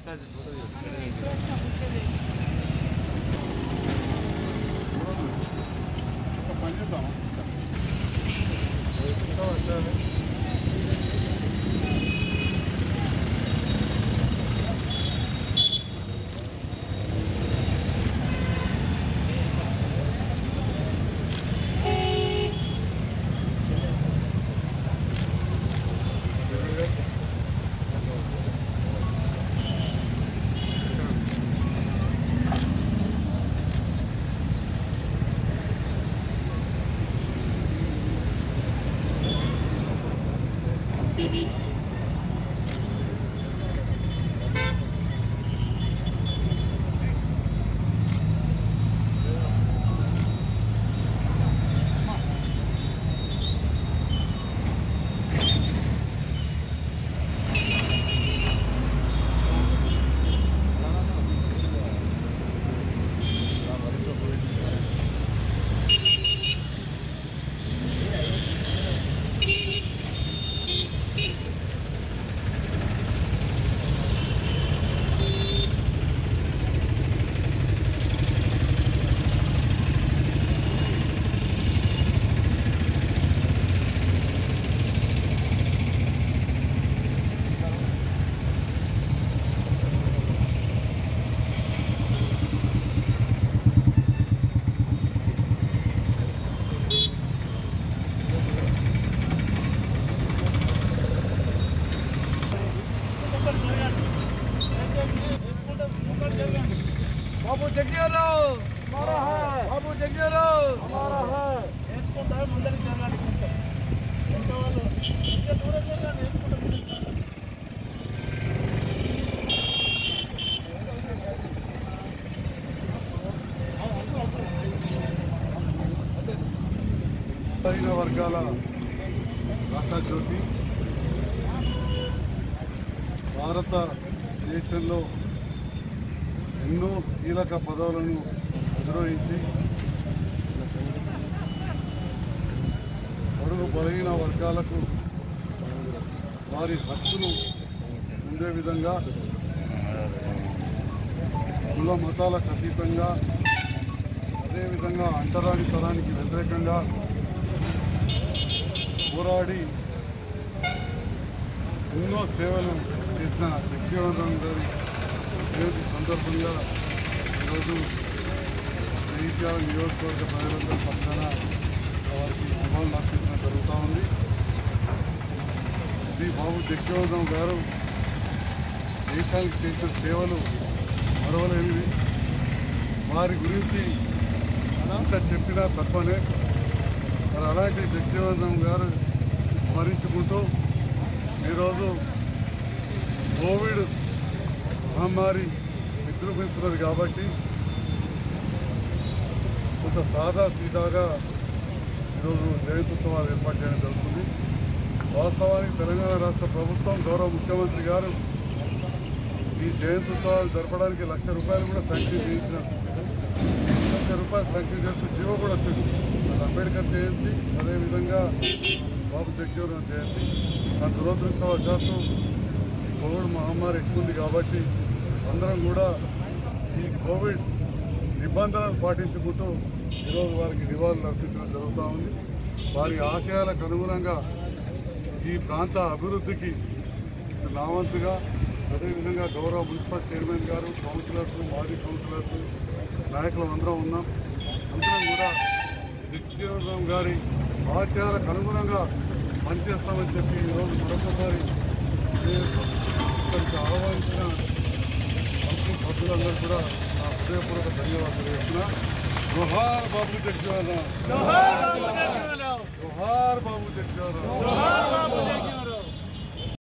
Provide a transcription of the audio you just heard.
పని చేద్దాం बाबू जगजीवन राव हमारा है बाबू जगजीवन राव हमारा है వేసుకుంటా ముందరికి జరగాలి ఎంత వాళ్ళు ఇంకా దూరం జరగాలి వేసుకుంటా ముందరికి బలహీన వర్గాల ఆశాజ్యోతి భారతదేశంలో ఎన్నో కీలక పదవులను నిర్వహించి పొడుగు బలహీన వర్గాలకు వారి హక్కులు ఉండే విధంగా కుల మతాలకు అతీతంగా అదేవిధంగా అంటరాని తరానికి వ్యతిరేకంగా పోరాడి ఎన్నో సేవలు చేసిన జగ్జీవన్ గారి జయంతి సందర్భంగా ఈరోజు జగిత్యాల నియోజకవర్గ ప్రజలందరి పక్షాన వారికి నివాళులు అర్పించడం జరుగుతూ ఉంది శ్రీ బాబు జగ్జీవన్ గారు దేశానికి చేసిన సేవలు మరవలేనివి వారి గురించి అంత చెప్పినా తక్కువనే మరి అలాంటి జగ్జీవన్ గారు స్మరించుకుంటూ ఈరోజు కోవిడ్ మహమ్మారి విజృంభిస్తున్నది కాబట్టి కొంత సాదా సీదాగా ఈరోజు జయంత్యుత్సవాలు ఏర్పాటు చేయడం జరుగుతుంది వాస్తవానికి తెలంగాణ రాష్ట్ర ప్రభుత్వం గౌరవ ముఖ్యమంత్రి గారు ఈ జయంత్యుత్సవాలు జరపడానికి లక్ష రూపాయలు కూడా శాంక్షన్ చేయించినారు లక్ష రూపాయలు శాంక్షన్ చేస్తూ జీవో కూడా వచ్చింది అది అంబేద్కర్ జయంతి అదేవిధంగా బాబు జగ్జీవన్ జయంతి నా దురదృష్టవశాత్తు ఈ కోవిడ్ మహమ్మారి ఎక్కువ ఉంది కాబట్టి అందరం కూడా ఈ కోవిడ్ నిబంధనలు పాటించుకుంటూ ఈరోజు వారికి నివాళులు అర్పించడం జరుగుతూ ఉంది వారి ఆశయాలకు అనుగుణంగా ఈ ప్రాంత అభివృద్ధికి నా వంతుగా అదేవిధంగా గౌరవ మున్సిపల్ చైర్మన్ గారు కౌన్సిలర్స్ మాజీ కౌన్సిలర్స్ నాయకులు అందరం ఉన్నాం అందరం కూడా దిగ్జీవన్ గారి ఆశయాలకు అనుగుణంగా పనిచేస్తామని చెప్పి ఈరోజు మరొకసారి నేను ఇక్కడికి ఆహ్వానించిన మంత్రి సభ్యులందరూ కూడా నా హృదయపూర్వక ధన్యవాదాలు చేస్తున్నా జోహార్ బాబు జగ్జీవన్ జోహార్ బాబు జగ్జీవన్